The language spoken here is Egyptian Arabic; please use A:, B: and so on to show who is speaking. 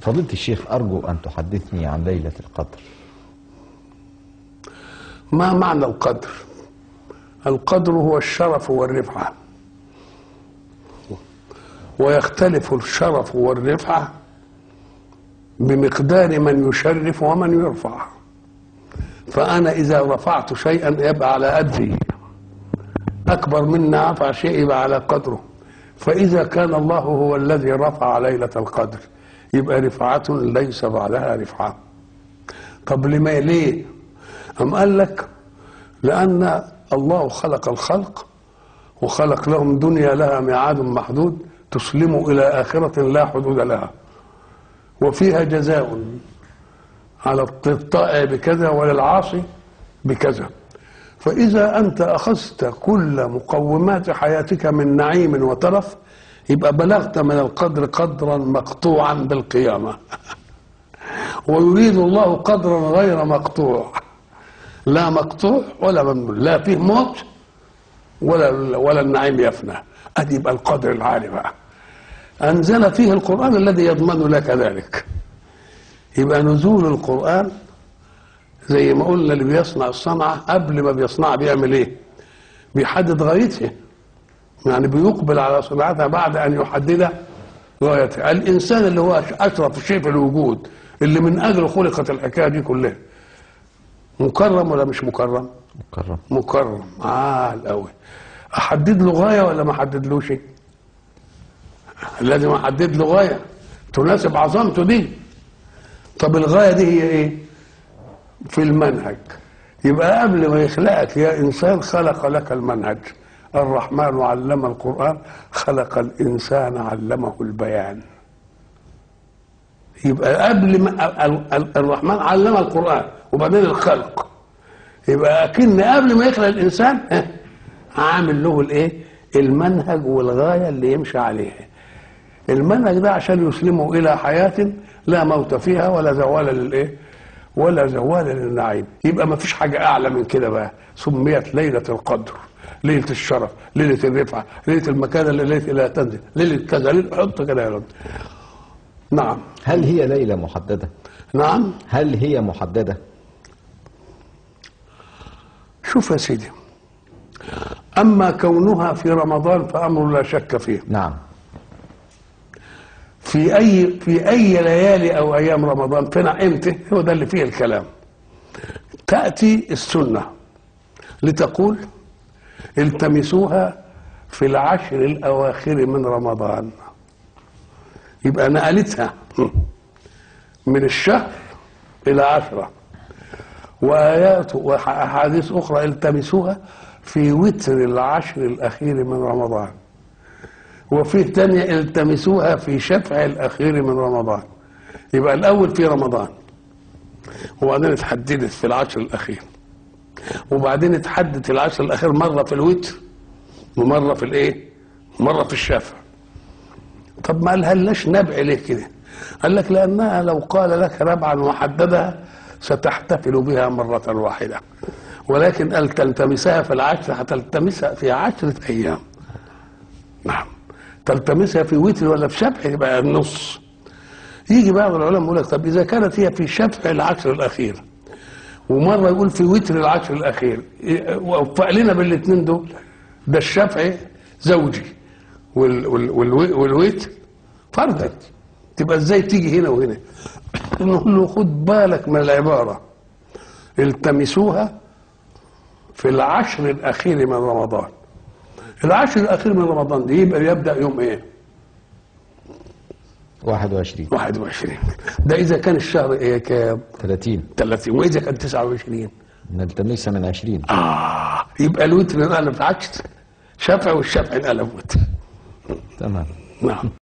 A: فضيلة الشيخ أرجو أن تحدثني عن ليلة القدر
B: ما معنى القدر القدر هو الشرف والرفعة ويختلف الشرف والرفعة بمقدار من يشرف ومن يرفع فأنا إذا رفعت شيئا يبقى على قدري أكبر منا رفع شيء يبقى على قدره فإذا كان الله هو الذي رفع ليلة القدر يبقى رفعة ليس بعدها رفعة طب لما ليه أم قال لك لأن الله خلق الخلق وخلق لهم دنيا لها ميعاد محدود تسلم إلى آخرة لا حدود لها وفيها جزاء على الطائع بكذا وللعاصي بكذا فإذا أنت أخذت كل مقومات حياتك من نعيم وترف يبقى بلغت من القدر قدرا مقطوعا بالقيامة ويريد الله قدرا غير مقطوع لا مقطوع ولا ممنون لا فيه موت ولا ولا النعيم يفنى ادي يبقى القدر العالي بقى انزل فيه القران الذي يضمن لك ذلك يبقى نزول القران زي ما قلنا اللي بيصنع الصنعه قبل ما بيصنعها بيعمل ايه بيحدد غايته يعني بيقبل على صناعتها بعد ان يحدد غايتها الانسان اللي هو اشرف شيء في الوجود اللي من اجله خلقت الحكايه دي كلها مكرم ولا مش مكرم
A: مكرم
B: مكرم عال قوي احدد له غايه ولا ما احددلوش لازم احدد له غايه تناسب عظمته دي طب الغايه دي هي ايه في المنهج يبقى قبل ما يخلقك يا انسان خلق لك المنهج الرحمن علم القران خلق الانسان علمه البيان يبقى قبل ما ال- ال- الرحمن علم القران وبعدين الخلق يبقى اكن قبل ما يخلق الانسان ها، عامل له الايه المنهج والغايه اللي يمشي عليها المنهج ده عشان يسلمه الى حياه لا موت فيها ولا زوال للايه ولا زوال للنعيم يبقى ما فيش حاجه اعلى من كده بقى سميت ليله القدر ليله الشرف ليله الرفعه ليله المكان اللي ليله لا تنزل ليله كذا ليله حط كده يا رب نعم
A: هل هي ليلة محددة
B: نعم
A: هل هي محددة
B: شوف يا سيدي أما كونها في رمضان فأمر لا شك فيه
A: نعم
B: في أي في أي ليالي أو أيام رمضان فين إمتى هو ده اللي فيه الكلام تأتي السنة لتقول التمسوها في العشر الأواخر من رمضان يبقى نقلتها من الشهر إلى عشرة وآيات وأحاديث أخرى التمسوها في وتر العشر الأخير من رمضان وفيه تانية التمسوها في شفع الأخير من رمضان يبقى الأول في رمضان وبعدين اتحددت في العشر الأخير وبعدين اتحدد العشر الأخير مرة في الوتر ومرة في الإيه؟ مرة في الشفع طب ما قالهاش نبع ليه كده؟ قال لك لأنها لو قال لك ربعا محددة ستحتفل بها مرة واحدة ولكن قال تلتمسها في العشر هتلتمسها في عشرة أيام نعم تلتمسها في وتر ولا في شفع يبقى النص يجي بعض العلماء يقول لك طب إذا كانت هي في شفع العشر الأخير ومرة يقول في وتر العشر الأخير وفق لنا بالاثنين دول ده الشفع زوجي وال وال وال والوتر فردي تبقى ازاي تيجي هنا وهنا نقول له خد بالك من العبارة التمسوها في العشر الأخير من رمضان العشر الأخير من رمضان دي يبقى يبدأ يوم إيه
A: 21
B: 21 ده إذا كان الشهر إيه كام
A: 30
B: 30 وإذا كان 29
A: نلتمسها من 20
B: آه يبقى الوتر انقلب عشر شفع والشفع انقلب وتر
A: تمام
B: نعم